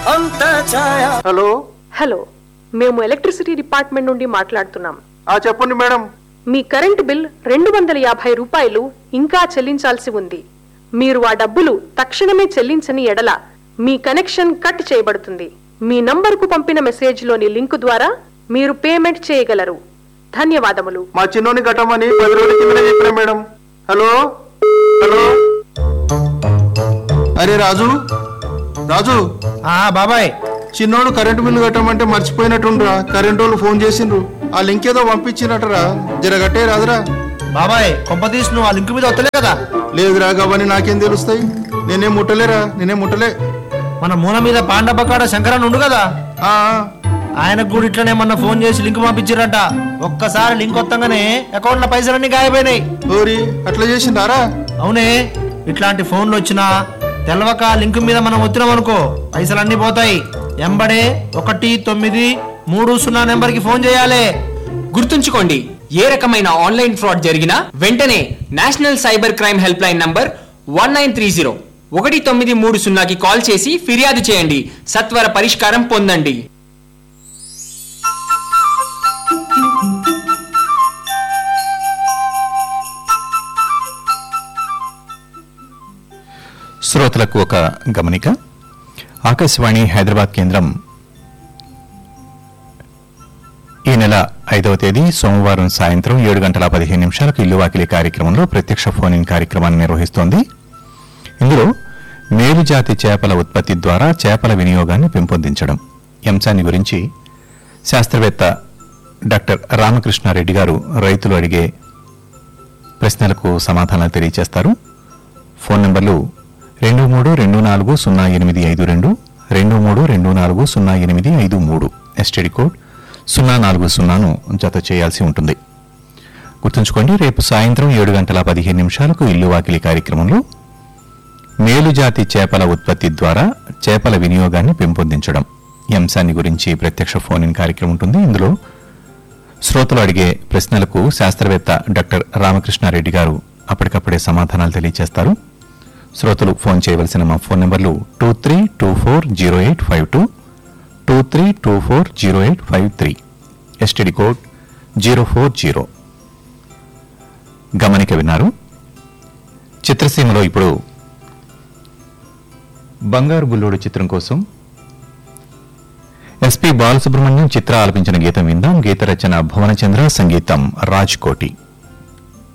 అంత ఛాయ hello hello మేము ఎలక్ట్రిసిటీ డిపార్ట్మెంట్ నుండి మాట్లాడుతున్నాం ఆ చెప్పండి మేడం మీ కరెంటు బిల్ రెండు వందల యాభై రూపాయలు ఇంకా చెల్లించాల్సి ఉంది మీరు ఆ డబ్బులు తక్షణమే చెల్లించని ఎడల మీ కనెక్షన్ కట్ చేయబడుతుంది మీ నంబరుకు పంపిన మెసేజ్లోని లింకు ద్వారా మీరు పేమెంట్ చేయగలరు ధన్యవాదములు మా చిన్నోని కట్టమని పది రోజుల కింద చెప్పిన మేడం హలో హలో అరే రాజు రాజు ఆ బాబాయ్ చిన్నోడు కరెంటు బిల్లు కట్టమంటే మర్చిపోయినట్టుండ్రా కరెంటు వాళ్ళు ఫోన్ చేసిండ్రు ఆ లింక్ ఏదో పంపించినట్టరా జర కట్టే రాదురా బాబాయ్ కొంపతీసి నువ్వు ఆ లింక్ మీద వస్తలే కదా లేదురా అవన్నీ నాకేం తెలుస్తాయి నేనేం ముట్టలేరా నేనేం ముట్టలే మన మూల మీద పాండపకాడ శంకరన్ ఉండు కదా ఆ, ఆయనకు కూడా ఇట్లనే మొన్న ఫోన్ చేసి లింక్ పంపించారంట ఒక్కసారి లింక్ వత్తంగానే అకౌంట్ లో పైసలన్నీ గాయపోయినాయి ఓరి అట్లా చేసిండారా అవునే ఇట్లాంటి ఫోన్లు వచ్చినా తెలవక లింక్ మీద మనం వచ్చినాం అనుకో పైసలన్నీ పోతాయి ఎంబడే ఒకటి తొమ్మిది మూడు సున్నా నెంబర్కి ఫోన్ చేయాలి గుర్తుంచుకోండి ఏ రకమైన ఆన్లైన్ ఫ్రాడ్ జరిగినా వెంటనే national cyber crime helpline number one nine three zero ఒకటి తొమ్మిది మూడు సున్నాకి కాల్ చేసి ఫిర్యాదు చేయండి సత్వర పరిష్కారం పొందండి శ్రోతలకు ఒక గమనిక ఆకాశవాణి హైదరాబాద్ కేంద్రం ఈ నెల ఐదవ తేదీ సోమవారం సాయంత్రం ఏడు గంటల పదిహేను నిమిషాలకు ఇల్లు వాకిలి కార్యక్రమంలో ప్రత్యక్ష ఫోన్ ఇన్ కార్యక్రమాన్ని నిర్వహిస్తోంది ఇందులో మేలుజాతి చేపల ఉత్పత్తి ద్వారా చేపల వినియోగాన్ని పెంపొందించడం ఈ అంశాన్ని గురించి శాస్త్రవేత్త డాక్టర్ రామకృష్ణారెడ్డి గారు రైతులు అడిగే ప్రశ్నలకు సమాధానాలు తెలియజేస్తారు ఫోన్ నంబర్లు రెండు మూడు రెండు నాలుగు సున్నా ఎనిమిది ఐదు రెండు రెండు మూడు రెండు నాలుగు సున్నా ఎనిమిది ఐదు మూడు ఎస్టీడీ కోడ్ సున్నా నాలుగు సున్నాను జత చేయాల్సి ఉంటుంది గుర్తుంచుకోండి రేపు సాయంత్రం ఏడు గంటల పదిహేను నిమిషాలకు ఇల్లు వాకిలి కార్యక్రమంలో మేలుజాతి చేపల ఉత్పత్తి ద్వారా చేపల వినియోగాన్ని పెంపొందించడం ఈ అంశాన్ని గురించి ప్రత్యక్ష ఫోన్ ఇన్ కార్యక్రమం ఉంటుంది ఇందులో శ్రోతలు అడిగే ప్రశ్నలకు శాస్త్రవేత్త డాక్టర్ రామకృష్ణారెడ్డి గారు అప్పటికప్పుడే సమాధానాలు తెలియజేస్తారు శ్రోతలు ఫోన్ చేయవలసిన మా ఫోన్ నంబర్లు two three two four zero eight five two two three two four zero eight five three STD code zero four zero గమనిక విన్నారు చిత్రసీమలో ఇప్పుడు బంగారు బుల్లోడు చిత్రం కోసం ఎస్పి బాలసుబ్రహ్మణ్యం చిత్ర ఆలపించిన గీతం విందాం గీత రచన భువనచంద్ర సంగీతం రాజ్ కోటి